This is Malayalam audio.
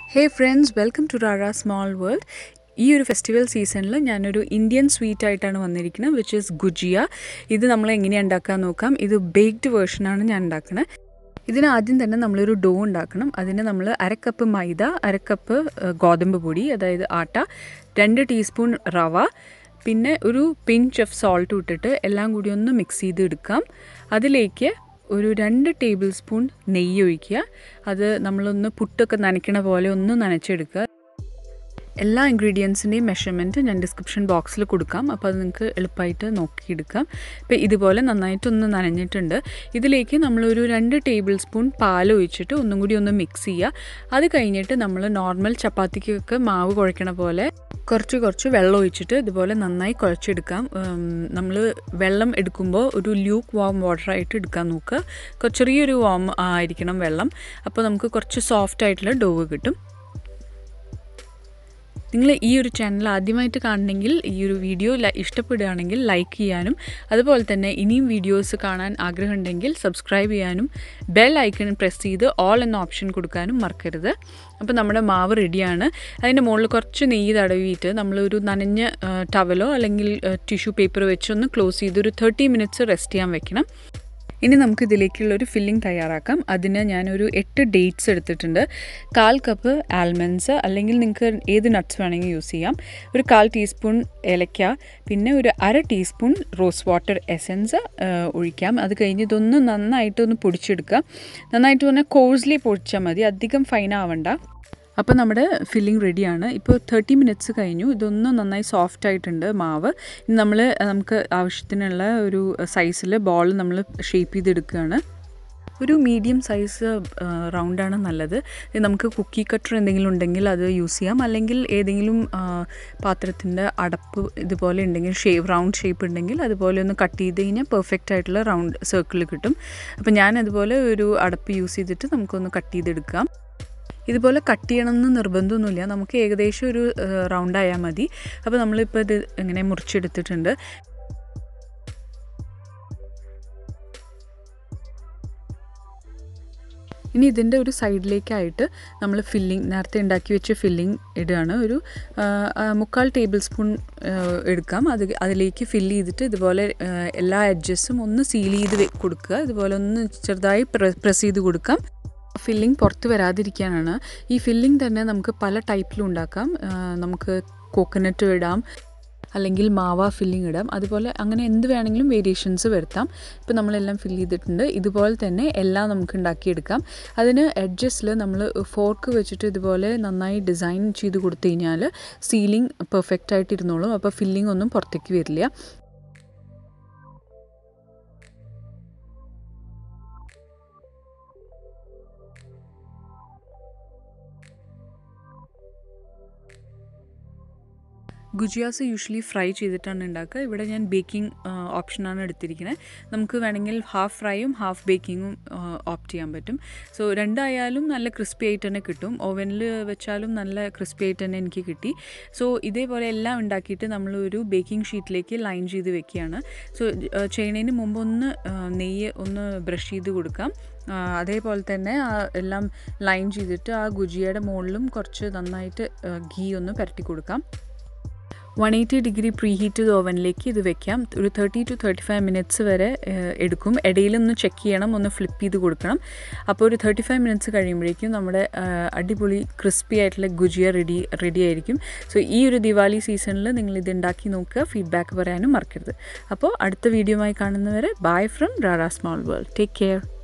hey friends welcome to Rara small world ഈ ഒരു ഫെസ്റ്റിവൽ സീസണിൽ ഞാനൊരു ഇന്ത്യൻ സ്വീറ്റ് ആയിട്ടാണ് വന്നിരിക്കുന്നത് വിച്ച് ഇസ് ഗുജിയ ഇത് നമ്മൾ എങ്ങനെയാണ് ഉണ്ടാക്കാൻ നോക്കാം ഇത് ബേക്ക്ഡ് വേർഷനാണ് ഞാൻ ഉണ്ടാക്കുന്നത് ഇതിന് ആദ്യം തന്നെ നമ്മളൊരു ഡോ ഉണ്ടാക്കണം അതിന് നമ്മൾ അരക്കപ്പ് മൈദ അരക്കപ്പ് ഏഹ്, ഗോതമ്പ് പൊടി അതായത് ആട്ട രണ്ട് ടീസ്പൂൺ റവ പിന്നെ ഒരു പിഞ്ച് ഓഫ് സോൾട്ട് ഇട്ടിട്ട് എല്ലാം കൂടി ഒന്ന് മിക്സ് ചെയ്ത് എടുക്കാം അതിലേക്ക് ഒരു രണ്ട് ടേബിൾ സ്പൂൺ നെയ്യ് ഒഴിക്കുക അത് നമ്മളൊന്ന് പുട്ടൊക്കെ നനയ്ക്കണ പോലെ ഒന്ന് നനച്ചെടുക്കുക എല്ലാ ഇൻഗ്രീഡിയൻസിൻ്റെയും മെഷർമെൻറ്റ് ഞാൻ ഡിസ്ക്രിപ്ഷൻ ബോക്സിൽ കൊടുക്കാം അപ്പോൾ അത് നിങ്ങൾക്ക് എളുപ്പമായിട്ട് നോക്കിയെടുക്കാം ഇപ്പോൾ ഇതുപോലെ നന്നായിട്ടൊന്ന് നനഞ്ഞിട്ടുണ്ട് ഇതിലേക്ക് നമ്മളൊരു രണ്ട് ടേബിൾ സ്പൂൺ പാൽ ഒഴിച്ചിട്ട് ഒന്നും കൂടി ഒന്ന് മിക്സ് ചെയ്യുക അത് കഴിഞ്ഞിട്ട് നമ്മൾ നോർമൽ ചപ്പാത്തിക്കൊക്കെ മാവ് കുഴക്കണ പോലെ കുറച്ച് കുറച്ച് വെള്ളം ഒഴിച്ചിട്ട് ഇതുപോലെ നന്നായി കുഴച്ചെടുക്കാം നമ്മൾ വെള്ളം എടുക്കുമ്പോൾ ഒരു ലൂക്ക് വാം വാട്ടറായിട്ട് എടുക്കാൻ നോക്കുക കൊ- ചെറിയൊരു വാം ആയിരിക്കണം വെള്ളം അപ്പോൾ നമുക്ക് കുറച്ച് സോഫ്റ്റ് ആയിട്ടുള്ള ഡോവ് കിട്ടും നിങ്ങൾ ഈ ഒരു ചാനൽ ആദ്യമായിട്ട് കാണണമെങ്കിൽ ഈ ഒരു വീഡിയോ ല- ഇഷ്ടപ്പെടുകയാണെങ്കിൽ ലൈക്ക് ചെയ്യാനും അതുപോലെ തന്നെ ഇനിയും വീഡിയോസ് കാണാൻ ആഗ്രഹമുണ്ടെങ്കിൽ സബ്സ്ക്രൈബ് ചെയ്യാനും ബെൽ ഐക്കൺ പ്രസ് ചെയ്ത് ഓൾ എന്ന ഓപ്ഷൻ കൊടുക്കാനും മറക്കരുത് അപ്പോൾ നമ്മുടെ മാവ് റെഡിയാണ് അതിൻ്റെ മുകളിൽ കുറച്ച് നെയ്യ് തടവിയിട്ട് നമ്മളൊരു നനഞ്ഞ ടവലോ അല്ലെങ്കിൽ ടിഷ്യൂ പേപ്പർ വെച്ചൊന്ന് ക്ലോസ് ചെയ്ത് ഒരു തേർട്ടി മിനിറ്റ്സ് റെസ്റ്റ് ചെയ്യാൻ വെക്കണം ഇനി നമുക്ക് ഇതിലേക്കുള്ളൊരു ഫില്ലിംഗ് തയ്യാറാക്കാം അതിന് ഞാനൊരു എട്ട് ഡേറ്റ്സ് എടുത്തിട്ടുണ്ട് കാൽ കപ്പ് ആൽമണ്ട്സ് അല്ലെങ്കിൽ നിങ്ങൾക്ക് ഏത് നട്ട്സ് വേണമെങ്കിൽ യൂസ് ചെയ്യാം ഒരു കാൽ ടീസ്പൂൺ ഏലക്ക പിന്നെ ഒരു അര ടീസ്പൂൺ റോസ് വാട്ടർ എസൻസ് ഒഴിക്കാം അത് കഴിഞ്ഞ് ഇതൊന്ന് നന്നായിട്ടൊന്ന് പൊടിച്ചെടുക്കുക നന്നായിട്ട് പറഞ്ഞാൽ കോഴ്സ്ലി പൊടിച്ചാൽ മതി അധികം ഫൈൻ ആവണ്ട അപ്പോൾ നമ്മുടെ ഫില്ലിംഗ് റെഡിയാണ് ഇപ്പോൾ തേർട്ടി മിനിറ്റ്സ് കഴിഞ്ഞു ഇതൊന്ന് നന്നായി സോഫ്റ്റ് ആയിട്ടുണ്ട് മാവ് ഇനി നമ്മൾ നമുക്ക് ആവശ്യത്തിനുള്ള ഒരു സൈസിൽ ബോൾ നമ്മൾ ഷേപ്പ് ചെയ്തെടുക്കുകയാണ് ഒരു മീഡിയം സൈസ് റൗണ്ടാണ് നല്ലത് ഇത് നമുക്ക് കുക്കി കട്ടർ എന്തെങ്കിലും ഉണ്ടെങ്കിൽ അത് യൂസ് ചെയ്യാം അല്ലെങ്കിൽ ഏതെങ്കിലും പാത്രത്തിൻ്റെ അടപ്പ് ഇതുപോലെ ഉണ്ടെങ്കിൽ ഷേപ്പ് റൗണ്ട് ഷേപ്പ് ഉണ്ടെങ്കിൽ അതുപോലെ ഒന്ന് കട്ട് ചെയ്ത് കഴിഞ്ഞാൽ പെർഫെക്റ്റ് ആയിട്ടുള്ള റൗണ്ട് സർക്കിൾ കിട്ടും അപ്പോൾ ഞാൻ അതുപോലെ ഒരു അടപ്പ് യൂസ് ചെയ്തിട്ട് നമുക്കൊന്ന് കട്ട് ചെയ്തെടുക്കാം ഇതുപോലെ കട്ട് ചെയ്യണമെന്ന് നിർബന്ധമൊന്നുമില്ല നമുക്ക് ഏകദേശം ഒരു റൗണ്ട് ആയാൽ മതി അപ്പോൾ നമ്മളിപ്പോൾ ഇത് ഇങ്ങനെ മുറിച്ചെടുത്തിട്ടുണ്ട് ഇനി ഇതിൻ്റെ ഒരു സൈഡിലേക്കായിട്ട് നമ്മൾ ഫില്ലിംഗ് നേരത്തെ ഉണ്ടാക്കി വെച്ച ഫില്ലിംഗ് ഇടുകയാണ് ഒരു ആ, ആ, മുക്കാൽ ടേബിൾ സ്പൂൺ ആ, എടുക്കാം അത് അതിലേക്ക് ഫില്ല് ചെയ്തിട്ട് ഇതുപോലെ ആ, എല്ലാ എഡ്ജസും ഒന്ന് സീൽ ചെയ്ത് വെ- കൊടുക്കുക ഇതുപോലെ ഒന്ന് ചെറുതായി പ്രസ് ചെയ്ത് കൊടുക്കാം ഫില്ലിംഗ് പുറത്ത് വരാതിരിക്കാനാണ് ഈ ഫില്ലിംഗ് തന്നെ നമുക്ക് പല ടൈപ്പിലും ഉണ്ടാക്കാം ആ, നമുക്ക് കോക്കനട്ട് ഇടാം അല്ലെങ്കിൽ മാവ ഫില്ലിംഗ് ഇടാം അതുപോലെ അങ്ങനെ എന്ത് വേണമെങ്കിലും വേരിയേഷൻസ് വരുത്താം ഇപ്പോൾ നമ്മളെല്ലാം ഫില്ല് ചെയ്തിട്ടുണ്ട് ഇതുപോലെ തന്നെ എല്ലാം നമുക്ക് ഉണ്ടാക്കിയെടുക്കാം അതിന് എഡ്ജസിൽ നമ്മൾ ഫോർക്ക് വെച്ചിട്ട് ഇതുപോലെ നന്നായി ഡിസൈൻ ചെയ്ത് കൊടുത്തു കഴിഞ്ഞാൽ സീലിംഗ് പെർഫെക്റ്റ് ആയിട്ട് ഇരുന്നോളും അപ്പോൾ ഫില്ലിംഗ് ഒന്നും പുറത്തേക്ക് വരില്ല ഗുജിയാസ് യൂഷ്വലി ഫ്രൈ ചെയ്തിട്ടാണ് ഉണ്ടാക്കുക ഇവിടെ ഞാൻ ബേക്കിംഗ് ഓപ്ഷനാണ് എടുത്തിരിക്കുന്നത് നമുക്ക് വേണമെങ്കിൽ ഹാഫ് ഫ്രൈയും ഹാഫ് ബേക്കിങ്ങും ഓപ്റ്റ് ചെയ്യാൻ പറ്റും സോ രണ്ടായാലും നല്ല ക്രിസ്പി ആയിട്ട് തന്നെ കിട്ടും ഓവനിൽ വെച്ചാലും നല്ല ക്രിസ്പി ആയിട്ട് തന്നെ എനിക്ക് കിട്ടി സോ ഇതേപോലെ എല്ലാം ഉണ്ടാക്കിയിട്ട് നമ്മൾ ഒരു ബേക്കിംഗ് ഷീറ്റിലേക്ക് ലൈൻ ചെയ്ത് വെക്കുകയാണ് സോ ചെയ്യുന്നതിന് മുമ്പ് ഒന്ന് ആ, നെയ്യ് ഒന്ന് ബ്രഷ് ചെയ്ത് കൊടുക്കാം ആ, അതേപോലെ തന്നെ ആ എല്ലാം ലൈൻ ചെയ്തിട്ട് ആ ഗുജിയയുടെ മുകളിലും കുറച്ച് നന്നായിട്ട് ഗീ ഒന്ന് പുരട്ടി കൊടുക്കാം one eighty degree preheat ഓവനിലേക്ക് ഇത് വെക്കാം ഒരു thirty two thirty five minutes വരെ ഏഹ്, എടുക്കും ഇടയിലൊന്ന് ചെക്ക് ചെയ്യണം ഒന്ന് ഫ്ലിപ്പ് ചെയ്ത് കൊടുക്കണം അപ്പോൾ ഒരു തേർട്ടി ഫൈവ് മിനിറ്റ്സ് കഴിയുമ്പോഴേക്കും നമ്മുടെ ആഹ്, അടിപൊളി ക്രിസ്പി ആയിട്ടുള്ള ഗുജിയ റെഡി റെഡി ആയിരിക്കും സോ ഈ ഒരു ദിവാലി സീസണിൽ നിങ്ങൾ ഇത് ഉണ്ടാക്കി നോക്കുക ഫീഡ്ബാക്ക് പറയാനും മറക്കരുത് അപ്പോൾ അടുത്ത വീഡിയോയുമായി കാണുന്നവരെ bye from Rara small world take care